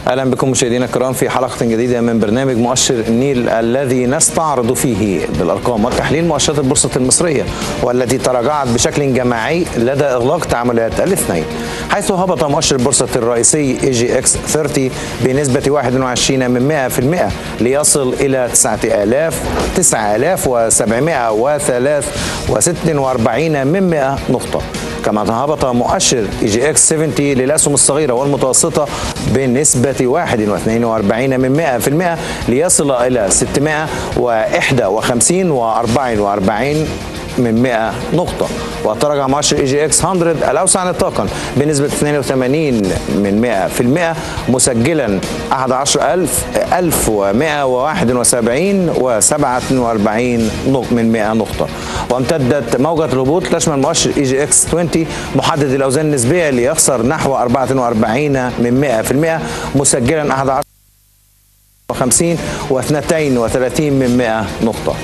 اهلا بكم مشاهدينا الكرام في حلقه جديده من برنامج مؤشر النيل الذي نستعرض فيه بالارقام والتحليل مؤشرات البورصه المصريه والتي تراجعت بشكل جماعي لدى اغلاق تعاملات الاثنين حيث هبط مؤشر البورصه الرئيسي اي جي اكس 30 بنسبه 21 من 100% ليصل الى 9000 9746 من 100 نقطه كما هبط مؤشر اي جي اكس 70 للاسهم الصغيره والمتوسطه بنسبه 41 من 100% ليصل الى 651 و44 من 100 نقطة وتراجع مؤشر اي جي اكس 100 الأوسع نطاقا بنسبة 82 من 100% مسجلا 11000 1171 و 47 من 100 نقطة وامتدت موجة الهبوط تشمل مؤشر اي جي اكس 20 محدد الأوزان النسبية ليخسر نحو 44 من 100% مسجلا 11 50 و 32 من 100 نقطة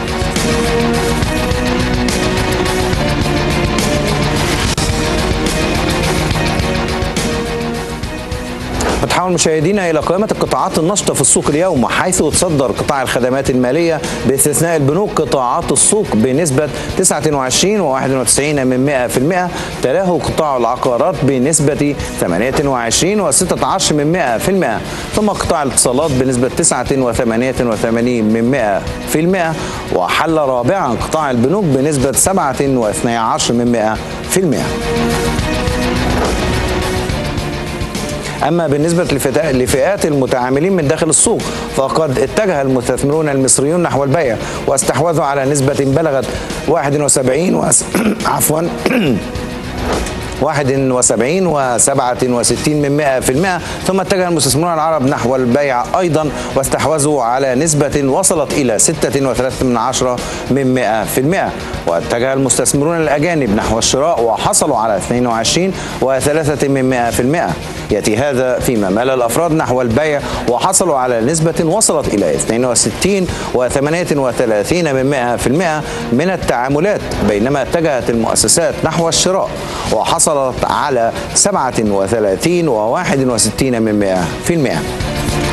نتحول مشاهدينا الى قائمه القطاعات النشطه في السوق اليوم حيث تصدر قطاع الخدمات الماليه باستثناء البنوك قطاعات السوق بنسبه 29 و91 من 100% تلاه قطاع العقارات بنسبه 28 و16 من 100% ثم قطاع الاتصالات بنسبه 9 و88 من 100% وحل رابعا قطاع البنوك بنسبه 7 و12 من 100% أما بالنسبة لفئات المتعاملين من داخل السوق فقد اتجه المستثمرون المصريون نحو البيع واستحوذوا على نسبة بلغت 71 وس... عفوا 71 و67 من 100% ثم اتجه المستثمرون العرب نحو البيع أيضا واستحوذوا على نسبة وصلت إلى 6.3 من عشرة من 100% واتجه المستثمرون الأجانب نحو الشراء وحصلوا على 22 و3 من 100% يأتي هذا فيما مال الأفراد نحو البيع وحصلوا على نسبة وصلت إلى 62 و38 من 100% من التعاملات بينما اتجهت المؤسسات نحو الشراء وحصلت على 37 و61 من 100%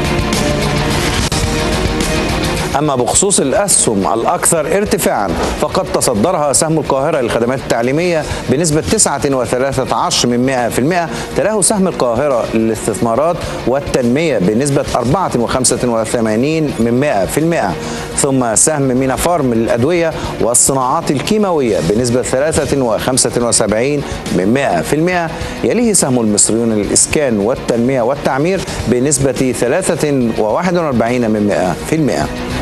أما بخصوص الأسهم الأكثر ارتفاعا فقد تصدرها سهم القاهرة للخدمات التعليمية بنسبة 9 من 100% تلاه سهم القاهرة للاستثمارات والتنمية بنسبة 4 من 100% ثم سهم مينا فارم للأدوية والصناعات الكيماوية بنسبة 3 من 100% يليه سهم المصريون للإسكان والتنمية والتعمير بنسبة 3 من 100%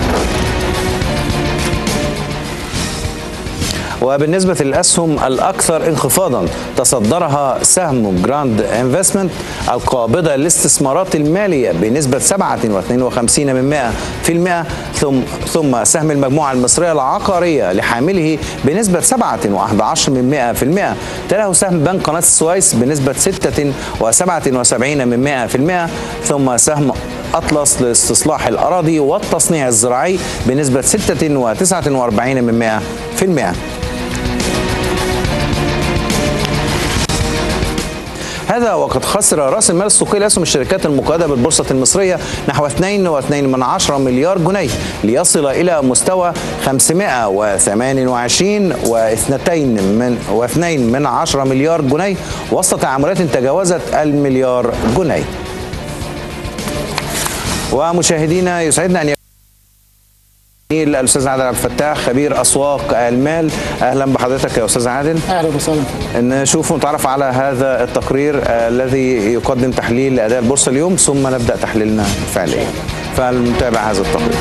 وبالنسبة للأسهم الأكثر انخفاضا تصدرها سهم جراند انفستمنت القابضة للاستثمارات المالية بنسبة 57 من 100% ثم ثم سهم المجموعة المصرية العقارية لحامله بنسبة 7 من 100% تلاه سهم بنك قناة السويس بنسبة 6 و77 من 100% ثم سهم أطلس لاستصلاح الأراضي والتصنيع الزراعي بنسبة 6 و49 من 100% هذا وقد خسر راس المال السوقي لاسهم الشركات المقيده بالبورصه المصريه نحو 2.2 من 10 مليار جنيه ليصل الى مستوى 528 و2 من و2 من 10 مليار جنيه وسط تعاملات تجاوزت المليار جنيه. ومشاهدينا يسعدنا ان الاستاذ عادل عبد الفتاح خبير اسواق المال اهلا بحضرتك يا استاذ عادل اهلا وسهلا نشوف ونتعرف على هذا التقرير الذي يقدم تحليل لاداء البورصه اليوم ثم نبدا تحليلنا فعليا فلنتابع هذا التقرير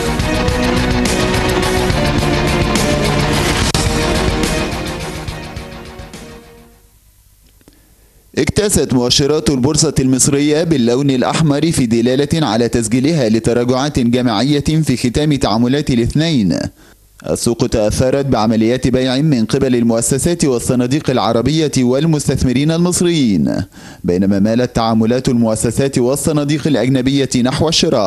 اكتست مؤشرات البورصة المصرية باللون الأحمر في دلالة على تسجيلها لتراجعات جماعية في ختام تعاملات الاثنين السوق تأثرت بعمليات بيع من قبل المؤسسات والصناديق العربية والمستثمرين المصريين بينما مالت تعاملات المؤسسات والصناديق الأجنبية نحو الشراء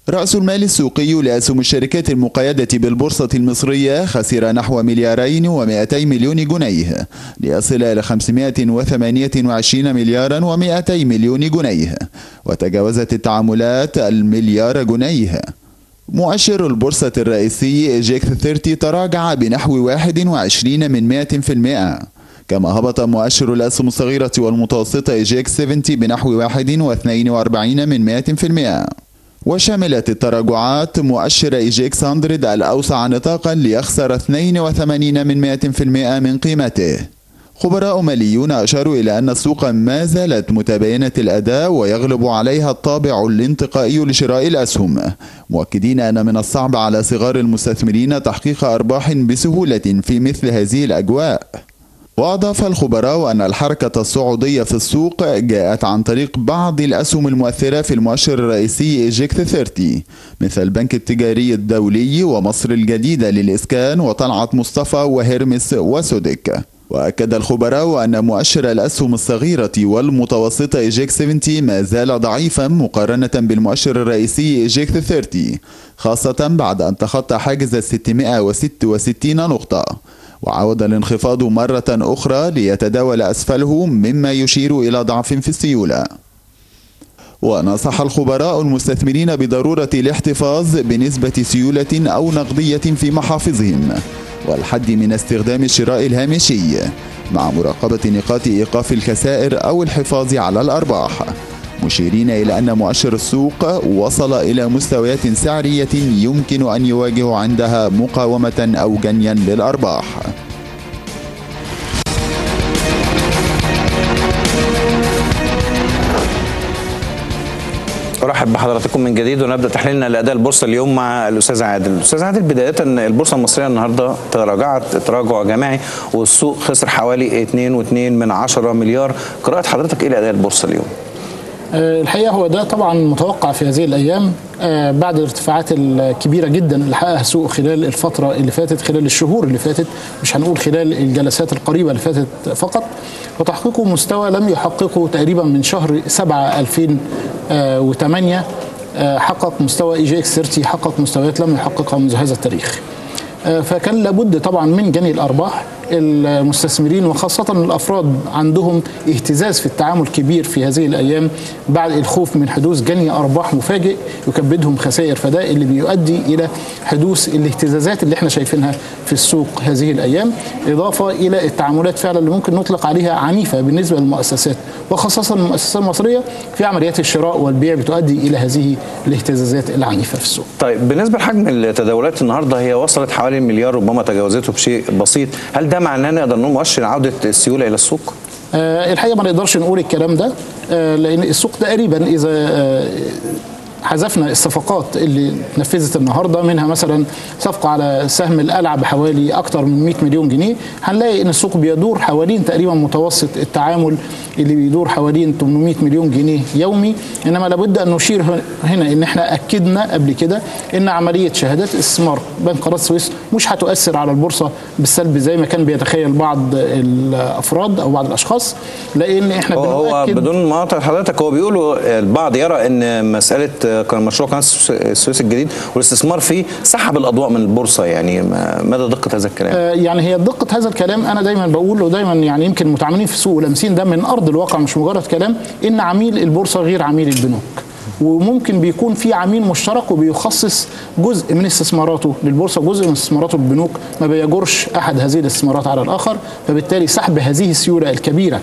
رأس المال السوقي لأسهم الشركات المقيدة بالبورصة المصرية خسر نحو مليارين ومائتي مليون جنيه ليصل إلى 528 مليارا ومائتي مليون جنيه وتجاوزت التعاملات المليار جنيه مؤشر البورصة الرئيسي جيك 30 تراجع بنحو 21 من 100% كما هبط مؤشر الأسهم الصغيرة والمتوسطة جيك 70 بنحو 41 من 100% وشملت التراجعات مؤشر إيجيكس 100 الأوسع نطاقا ليخسر 82 من 100% من قيمته خبراء ماليون أشاروا إلى أن السوق ما زالت متباينة الأداء ويغلب عليها الطابع الانتقائي لشراء الأسهم مؤكدين أن من الصعب على صغار المستثمرين تحقيق أرباح بسهولة في مثل هذه الأجواء وأضاف الخبراء أن الحركة الصعودية في السوق جاءت عن طريق بعض الأسهم المؤثرة في المؤشر الرئيسي إيجيكت 30 مثل البنك التجاري الدولي ومصر الجديدة للإسكان وطلعت مصطفى وهيرمس وسودك وأكد الخبراء أن مؤشر الأسهم الصغيرة والمتوسطة إيجيك 70 ما زال ضعيفا مقارنة بالمؤشر الرئيسي إيجيك 30 خاصة بعد أن تخطى حاجز 666 نقطة وعود الانخفاض مرة أخرى ليتداول أسفله مما يشير إلى ضعف في السيولة ونصح الخبراء المستثمرين بضرورة الاحتفاظ بنسبة سيولة أو نقدية في محافظهم والحد من استخدام الشراء الهامشي مع مراقبة نقاط إيقاف الخسائر أو الحفاظ على الأرباح مشيرين إلى أن مؤشر السوق وصل إلى مستويات سعرية يمكن أن يواجه عندها مقاومة أو جنيا للأرباح ارحب بحضراتكم من جديد ونبدا تحليلنا لاداء البورصه اليوم مع الاستاذ عادل، الاستاذ عادل بدايه البورصه المصريه النهارده تراجعت تراجع جماعي والسوق خسر حوالي 2.2 من 10 مليار، قراءه حضرتك ايه لاداء البورصه اليوم؟ الحقيقه هو ده طبعا متوقع في هذه الايام بعد الارتفاعات الكبيره جدا اللي حققها السوق خلال الفتره اللي فاتت خلال الشهور اللي فاتت مش هنقول خلال الجلسات القريبه اللي فاتت فقط وتحقيقه مستوى لم يحققه تقريبا من شهر 7 2008 حقق مستوى اي جي اكس 30 حقق مستويات لم يحققها منذ هذا التاريخ فكان لابد طبعا من جني الارباح المستثمرين وخاصة الأفراد عندهم اهتزاز في التعامل كبير في هذه الأيام بعد الخوف من حدوث جني أرباح مفاجئ يكبدهم خسائر فده اللي بيؤدي إلى حدوث الاهتزازات اللي احنا شايفينها في السوق هذه الأيام إضافة إلى التعاملات فعلا اللي ممكن نطلق عليها عنيفة بالنسبة للمؤسسات وخاصة المؤسسات المصرية في عمليات الشراء والبيع بتؤدي إلى هذه الاهتزازات العنيفة في السوق طيب بالنسبة لحجم التداولات النهاردة هي وصلت حوالي مليار ربما تجاوزته بشيء بسيط هل ده معناه نقدر نقول مؤشر عوده السيوله الى السوق؟ أه الحقيقه ما نقدرش نقول الكلام ده أه لان السوق تقريبا اذا أه حذفنا الصفقات اللي نفذت النهارده منها مثلا صفقه على سهم القلعه بحوالي اكثر من 100 مليون جنيه هنلاقي ان السوق بيدور حوالين تقريبا متوسط التعامل اللي بيدور حوالين 800 مليون جنيه يومي انما لابد ان نشير هنا ان احنا اكدنا قبل كده ان عمليه شهادات استثمار بنك قناه السويس مش هتؤثر على البورصه بالسلب زي ما كان بيتخيل بعض الافراد او بعض الاشخاص لان احنا هو بدون ما اقطع حضرتك هو بيقولوا البعض يرى ان مساله كان مشروع قناه السويس الجديد والاستثمار فيه سحب الاضواء من البورصه يعني مدى دقه هذا الكلام؟ آه يعني هي دقه هذا الكلام انا دايما بقول ودايما يعني يمكن متعاملين في السوق ولامسين ده من ارض الواقع مش مجرد كلام ان عميل البورصه غير عميل البنوك. وممكن بيكون في عميل مشترك وبيخصص جزء من استثماراته للبورصه جزء من استثماراته للبنوك ما بيجرش احد هذه الاستثمارات على الاخر فبالتالي سحب هذه السيوله الكبيره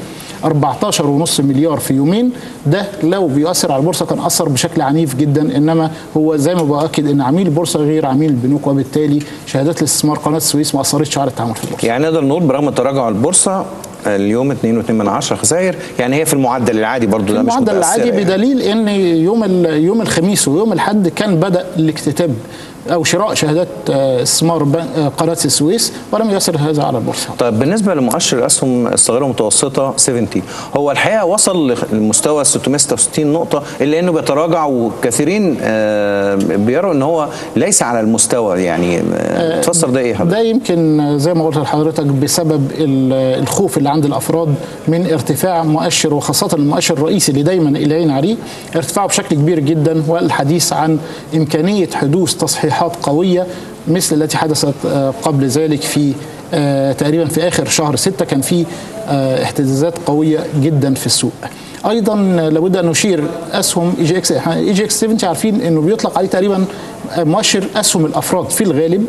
14.5 مليار في يومين ده لو بيؤثر على البورصه كان اثر بشكل عنيف جدا انما هو زي ما باكد ان عميل البورصه غير عميل البنوك وبالتالي شهادات الاستثمار قناه السويس ما اثرتش على التعامل في البورصه. يعني نقدر نقول برغم تراجع البورصه اليوم 2.2 من 10 خسائر يعني هي في المعدل العادي برضو ده مش المعدل العادي يعني. بدليل ان يوم يوم الخميس ويوم الاحد كان بدا الاكتتاب او شراء شهادات آه، استثمار بن- آه، قناه السويس ولم يسر هذا على البورصه طيب بالنسبه لمؤشر الاسهم الصغيره والمتوسطه 70 هو الحقيقه وصل لمستوى 666 نقطه الا انه بيتراجع وكثيرين آه، بيروا ان هو ليس على المستوى يعني آه، تفسر ده ايه حضرتك؟ ده يمكن زي ما قلت لحضرتك بسبب ال- الخوف اللي عند الافراد من ارتفاع مؤشر وخاصه المؤشر الرئيسي اللي دايما العين عليه ارتفاعه بشكل كبير جدا والحديث عن امكانيه حدوث تصحيحات قويه مثل التي حدثت آه، قبل ذلك في آه، تقريبا في اخر شهر ستة كان في آه، اهتزازات قويه جدا في السوق ايضا لابد ان نشير اسهم اي جي اكس اي جي اكس 70 عارفين انه بيطلق عليه تقريبا مؤشر اسهم الافراد في الغالب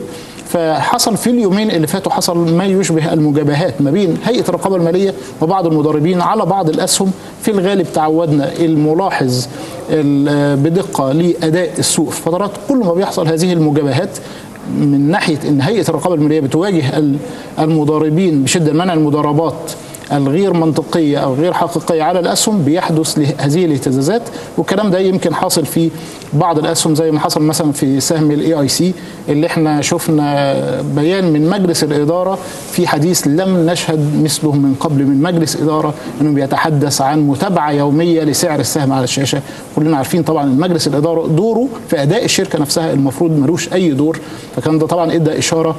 فحصل في اليومين اللي فاتوا حصل ما يشبه المجابهات ما بين هيئه الرقابه الماليه وبعض المضاربين على بعض الاسهم في الغالب تعودنا الملاحظ ال- بدقه لاداء السوق في فترات كل ما بيحصل هذه المجابهات من ناحيه ان هيئه الرقابه الماليه بتواجه ال- المضاربين بشده منع المضاربات الغير منطقيه او غير حقيقيه على الاسهم بيحدث له- هذه الاهتزازات والكلام ده يمكن حاصل في بعض الاسهم زي ما حصل مثلا في سهم الاي اي سي اللي احنا شفنا بيان من مجلس الاداره في حديث لم نشهد مثله من قبل من مجلس اداره انه بيتحدث عن متابعه يوميه لسعر السهم على الشاشه كلنا عارفين طبعا ان مجلس الاداره دوره في اداء الشركه نفسها المفروض ملوش اي دور فكان ده طبعا ادى اشاره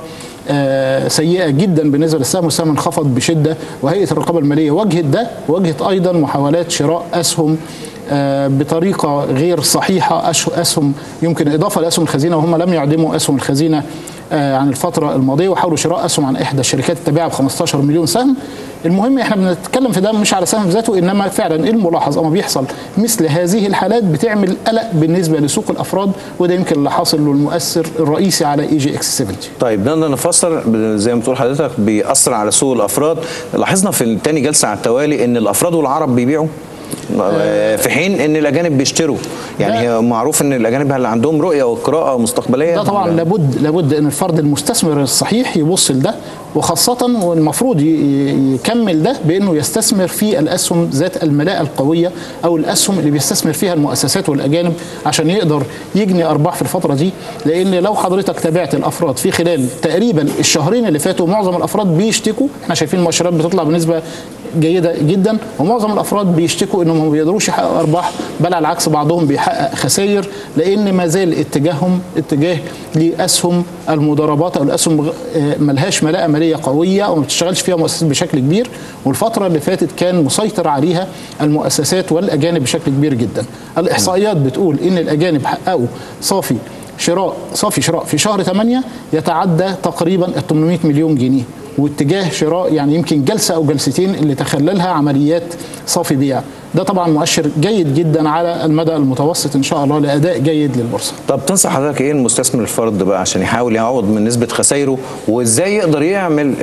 آه، سيئه جدا بالنسبه للسهم والسهم انخفض بشده وهيئه الرقابه الماليه واجهت ده واجهت ايضا محاولات شراء اسهم آه، بطريقه غير صحيحه أش- اسهم يمكن اضافه لاسهم الخزينه وهم لم يعدموا اسهم الخزينه آه، عن الفتره الماضيه وحاولوا شراء اسهم عن احدى الشركات التابعه ب 15 مليون سهم المهم احنا بنتكلم في ده مش على سهم ذاته انما فعلا الملاحظ اما بيحصل مثل هذه الحالات بتعمل قلق بالنسبه لسوق الافراد وده يمكن اللي حاصل له المؤثر الرئيسي على اي جي اكس 70 طيب نقدر نفسر ب- زي ما بتقول حضرتك بيأثر على سوق الافراد لاحظنا في تاني جلسه على التوالي ان الافراد والعرب بيبيعوا آه، في حين ان الاجانب بيشتروا يعني ده- هي معروف ان الاجانب اللي عندهم رؤيه وقراءه مستقبليه ده طبعا لابد لابد ان الفرد المستثمر الصحيح يبص لده وخاصة والمفروض ي- ي- يكمل ده بانه يستثمر في الاسهم ذات الملاءة القوية او الاسهم اللي بيستثمر فيها المؤسسات والاجانب عشان يقدر يجني ارباح في الفترة دي لان لو حضرتك تابعت الافراد في خلال تقريبا الشهرين اللي فاتوا معظم الافراد بيشتكوا احنا شايفين المؤشرات بتطلع بنسبة جيدة جدا ومعظم الافراد بيشتكوا انهم ما بيقدروش يحققوا ارباح بل على العكس بعضهم بيحقق خسائر لان ما زال اتجاههم اتجاه لاسهم المضاربات او الاسهم غ- آه، ملهاش ملاءه ماليه قويه او ما بتشتغلش فيها مؤسسات بشكل كبير والفتره اللي فاتت كان مسيطر عليها المؤسسات والاجانب بشكل كبير جدا الاحصائيات بتقول ان الاجانب حققوا صافي شراء صافي شراء في شهر 8 يتعدى تقريبا ال 800 مليون جنيه واتجاه شراء يعني يمكن جلسه او جلستين اللي تخللها عمليات صافي بيع ده طبعا مؤشر جيد جدا على المدى المتوسط ان شاء الله لاداء جيد للبورصه طب تنصح حضرتك ايه المستثمر الفرد بقى عشان يحاول يعوض من نسبه خسائره وازاي يقدر يعمل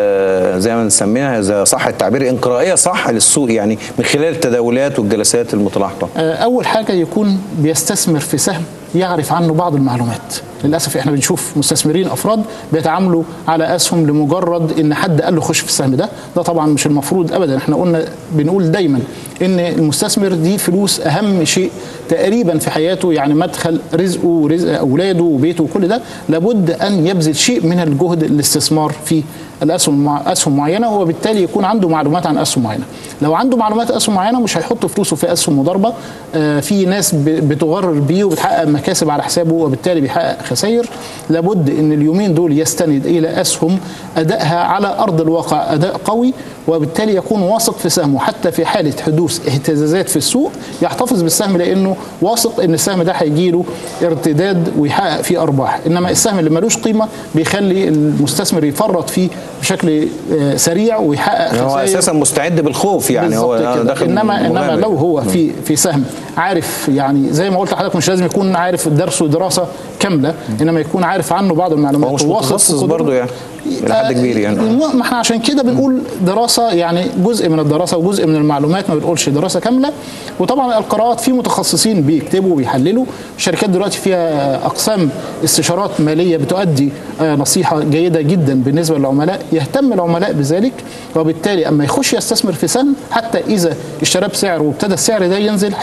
آه زي ما نسميها اذا صح التعبير انقرائيه صح للسوق يعني من خلال التداولات والجلسات المتلاحقه آه، اول حاجه يكون بيستثمر في سهم يعرف عنه بعض المعلومات للاسف احنا بنشوف مستثمرين افراد بيتعاملوا على اسهم لمجرد ان حد قال له خش في السهم ده ده طبعا مش المفروض ابدا احنا قلنا بنقول دايما ان المستثمر دي فلوس اهم شيء تقريبا في حياته يعني مدخل رزقه ورزق اولاده وبيته وكل ده لابد ان يبذل شيء من الجهد الاستثمار في الاسهم مع اسهم معينه وبالتالي يكون عنده معلومات عن اسهم معينه لو عنده معلومات اسهم معينه مش هيحط فلوسه في اسهم مضاربه آه، في ناس ب- بتغرر بيه وبتحقق مكاسب على حسابه وبالتالي بيحقق خسائر لابد ان اليومين دول يستند الى اسهم ادائها على ارض الواقع اداء قوي وبالتالي يكون واثق في سهمه حتى في حاله حدوث اهتزازات في السوق يحتفظ بالسهم لانه واثق ان السهم ده هيجي له ارتداد ويحقق فيه ارباح انما السهم اللي ملوش قيمه بيخلي المستثمر يفرط فيه بشكل آه، سريع ويحقق هو خسائر اساسا مستعد بالخوف يعني هو بالظبط كده. داخل انما انما مغامر. لو هو في في سهم عارف يعني زي ما قلت لحضرتك مش لازم يكون عارف درس ودراسه كامله انما يكون عارف عنه بعض المعلومات هو مش وواثق في متخصص قدراته. برضه يعني الى حد كبير يعني آه، ما احنا عشان كده بنقول دراسه يعني جزء من الدراسه وجزء من المعلومات ما بنقولش دراسه كامله وطبعا القراءات في متخصصين بيكتبوا وبيحللوا الشركات دلوقتي فيها اقسام استشارات ماليه بتؤدي آه، نصيحه جيده جدا بالنسبه للعملاء يهتم العملاء بذلك وبالتالي اما يخش يستثمر في سهم حتى اذا اشتراه بسعر وابتدى السعر ده ينزل هيكون واثق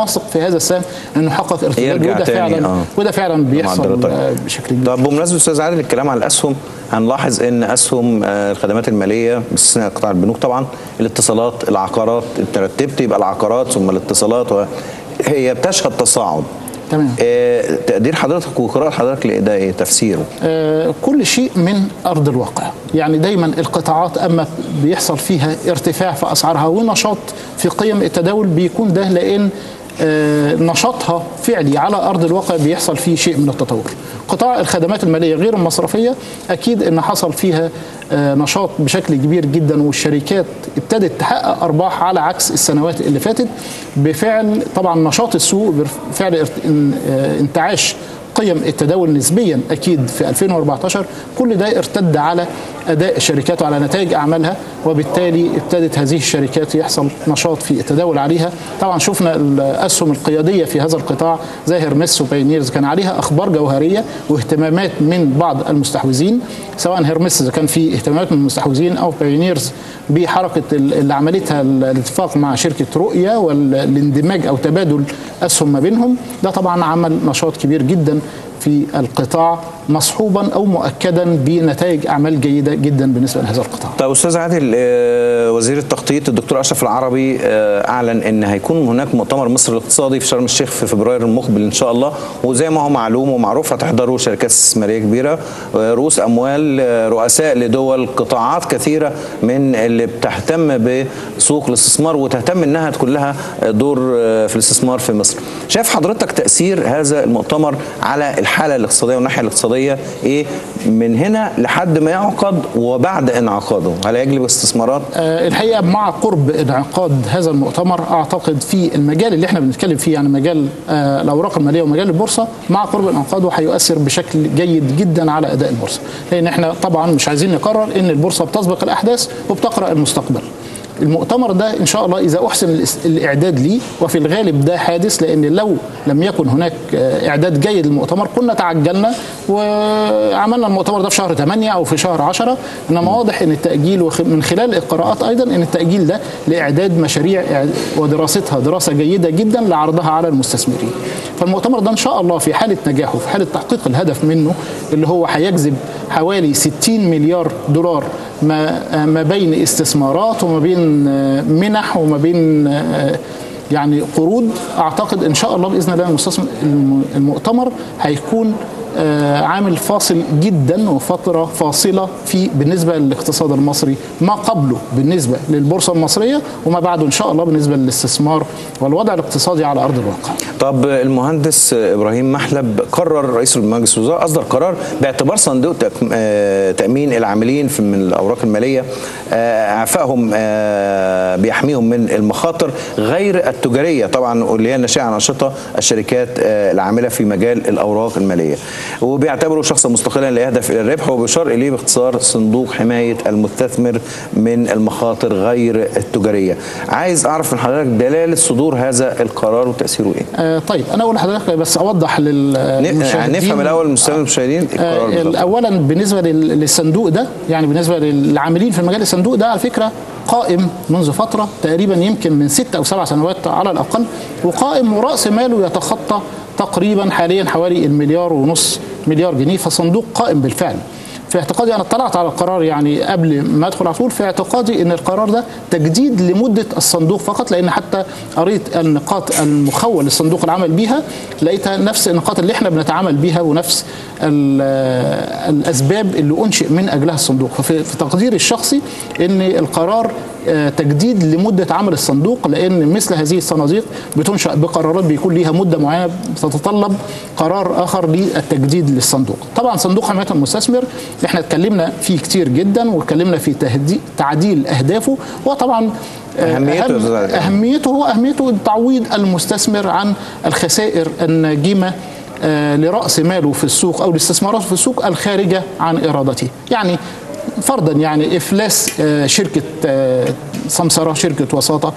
نثق في هذا السهم انه يحقق ارتداد يرجع وده تاني، فعلا آه. وده فعلا بيحصل حضرتك. آه، بشكل كبير طب بمناسبه استاذ عادل الكلام على الاسهم هنلاحظ ان اسهم آه، الخدمات الماليه باستثناء قطاع البنوك طبعا الاتصالات العقارات انت رتبت يبقى العقارات ثم الاتصالات و... هي بتشهد تصاعد تمام. آه، تقدير حضرتك وقراءه حضرتك لده ايه تفسيره آه، كل شيء من ارض الواقع يعني دايما القطاعات اما بيحصل فيها ارتفاع في اسعارها ونشاط في قيم التداول بيكون ده لان آه، نشاطها فعلي على ارض الواقع بيحصل فيه شيء من التطور قطاع الخدمات الماليه غير المصرفيه اكيد ان حصل فيها آه، نشاط بشكل كبير جدا والشركات ابتدت تحقق ارباح على عكس السنوات اللي فاتت بفعل طبعا نشاط السوق بفعل ارت- ان- آه، انتعاش قيم التداول نسبيا اكيد في 2014 كل ده ارتد على اداء الشركات وعلى نتائج اعمالها وبالتالي ابتدت هذه الشركات يحصل نشاط في التداول عليها طبعا شفنا الاسهم القياديه في هذا القطاع زي هيرمس وبايونيرز كان عليها اخبار جوهريه واهتمامات من بعض المستحوذين سواء هيرمس اذا كان في اهتمامات من المستحوذين او بايونيرز بحركه ال- اللي عملتها ال- الاتفاق مع شركه رؤيا والاندماج او تبادل اسهم ما بينهم ده طبعا عمل نشاط كبير جدا في القطاع مصحوبا او مؤكدا بنتائج اعمال جيده جدا بالنسبه لهذا القطاع. طيب استاذ عادل آه، وزير التخطيط الدكتور اشرف العربي آه، اعلن ان هيكون هناك مؤتمر مصر الاقتصادي في شرم الشيخ في فبراير المقبل ان شاء الله وزي ما هو معلوم ومعروف هتحضروا شركات استثماريه كبيره آه، رؤوس اموال آه، رؤساء لدول قطاعات كثيره من اللي بتهتم بسوق الاستثمار وتهتم انها تكون لها دور آه، في الاستثمار في مصر. شايف حضرتك تاثير هذا المؤتمر على الحاله الاقتصاديه والناحيه الاقتصاديه ايه من هنا لحد ما يعقد وبعد انعقاده هل يجلب استثمارات آه، الحقيقه مع قرب انعقاد هذا المؤتمر اعتقد في المجال اللي احنا بنتكلم فيه يعني مجال آه، الاوراق الماليه ومجال البورصه مع قرب انعقاده هيؤثر بشكل جيد جدا على اداء البورصه لان احنا طبعا مش عايزين نقرر ان البورصه بتسبق الاحداث وبتقرا المستقبل المؤتمر ده ان شاء الله اذا احسن الاس- الاعداد ليه وفي الغالب ده حادث لان لو لم يكن هناك آه، اعداد جيد للمؤتمر كنا تعجلنا وعملنا المؤتمر ده في شهر 8 او في شهر 10 انما واضح ان التاجيل وخ- من خلال القراءات ايضا ان التاجيل ده لاعداد مشاريع إع- ودراستها دراسه جيده جدا لعرضها على المستثمرين فالمؤتمر ده ان شاء الله في حاله نجاحه في حاله تحقيق الهدف منه اللي هو هيجذب حوالي 60 مليار دولار ما ما بين استثمارات وما بين آه، منح وما بين آه، يعني قروض اعتقد ان شاء الله باذن الله المستثمر الم- المؤتمر هيكون آه، عامل فاصل جدا وفتره فاصله في بالنسبه للاقتصاد المصري ما قبله بالنسبه للبورصه المصريه وما بعده ان شاء الله بالنسبه للاستثمار والوضع الاقتصادي على ارض الواقع. طب المهندس ابراهيم محلب قرر رئيس مجلس الوزراء اصدر قرار باعتبار صندوق تك- آه، تامين العاملين في من الاوراق الماليه آه، اعفائهم آه، بيحميهم من المخاطر غير التجاريه طبعا واللي هي ناشئه عن انشطه الشركات آه، العامله في مجال الاوراق الماليه وبيعتبره شخصا مستقلا لا يهدف الى الربح وبيشار اليه باختصار صندوق حمايه المستثمر من المخاطر غير التجاريه عايز اعرف من حضرتك دلاله صدور هذا القرار وتاثيره ايه آه، طيب انا اقول لحضرتك بس اوضح لل يعني نفهم الاول المستمعين المشاهدين القرار آه، بالظبط. اولا بالنسبه لل- للصندوق ده يعني بالنسبه للعاملين في المجال الصندوق ده على فكره قائم منذ فتره تقريبا يمكن من ست او سبع سنوات على الاقل وقائم وراس ماله يتخطى تقريبا حاليا حوالي المليار ونص مليار جنيه فصندوق قائم بالفعل في اعتقادي انا اطلعت على القرار يعني قبل ما ادخل على طول في اعتقادي ان القرار ده تجديد لمده الصندوق فقط لان حتى قريت النقاط المخول للصندوق العمل بيها لقيتها نفس النقاط اللي احنا بنتعامل بيها ونفس ال- الاسباب اللي انشئ من اجلها الصندوق ففي في تقديري الشخصي ان القرار آه، تجديد لمده عمل الصندوق لان مثل هذه الصناديق بتنشا بقرارات بيكون ليها مده معينه تتطلب قرار اخر للتجديد للصندوق. طبعا صندوق حمايه المستثمر احنا اتكلمنا فيه كتير جدا واتكلمنا في تهدي- تعديل اهدافه وطبعا آه، أهميته يا أهم- أستاذ عادل. اهميته هو اهميته تعويض المستثمر عن الخسائر الناجمه آه، لراس ماله في السوق او لاستثماراته في السوق الخارجه عن ارادته يعني فرضا يعني افلاس آه، شركه آه، سمسره شركه وساطه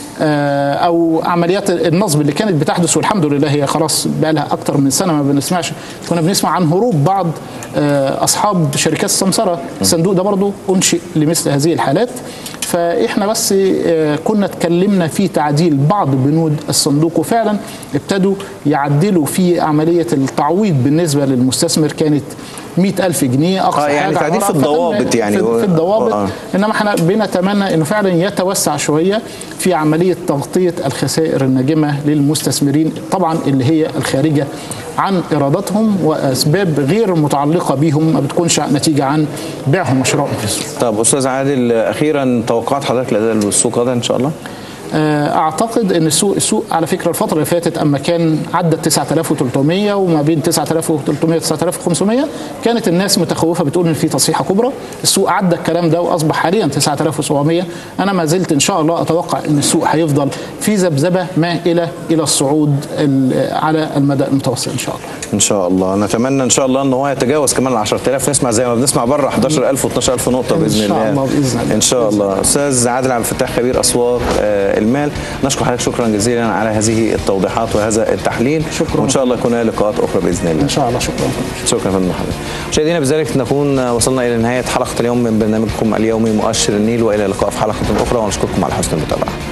آه، او عمليات النصب اللي كانت بتحدث والحمد لله هي خلاص بقى لها اكتر من سنه ما بنسمعش كنا بنسمع عن هروب بعض آه، اصحاب شركات السمسره الصندوق ده برضه انشئ لمثل هذه الحالات فاحنا بس آه، كنا اتكلمنا في تعديل بعض بنود الصندوق وفعلا ابتدوا يعدلوا في عمليه التعويض بالنسبه للمستثمر كانت 100 ألف جنيه أقصى آه، يعني حاجة تعديل في عبارة- الضوابط يعني. في, في الضوابط آه. انما احنا بنتمنى انه فعلا يتوسع شويه في عمليه تغطيه الخسائر الناجمه للمستثمرين طبعا اللي هي الخارجه عن ارادتهم واسباب غير متعلقه بهم ما بتكونش نتيجه عن بيعهم وشرائهم في السوق. طب استاذ عادل اخيرا توقعات حضرتك لاداء السوق غدا ان شاء الله آه، اعتقد ان السوق السوق على فكره الفتره اللي فاتت اما كان عدى 9300 وما بين 9300 و 9500 كانت الناس متخوفه بتقول ان في تصحيحه كبرى السوق عدى الكلام ده واصبح حاليا 9700 انا ما زلت ان شاء الله اتوقع ان السوق هيفضل في ذبذبه مائله الى الصعود ال- على المدى المتوسط ان شاء الله ان شاء الله نتمنى ان شاء الله ان هو يتجاوز كمان ال 10000 نسمع زي ما بنسمع بره 11000 و12000 نقطه إن باذن شاء الله الله بإذن الله. ان شاء الله استاذ عادل عبد الفتاح خبير اسواق آه، المال نشكر حضرتك شكرا جزيلا على هذه التوضيحات وهذا التحليل شكراً. وان شاء الله يكون لنا لقاءات اخرى باذن الله ان شاء الله شكرا شكرا فندم حضرتك مشاهدينا بذلك نكون وصلنا الى نهايه حلقه اليوم من برنامجكم اليومي مؤشر النيل والى اللقاء في حلقه اخرى ونشكركم على حسن المتابعه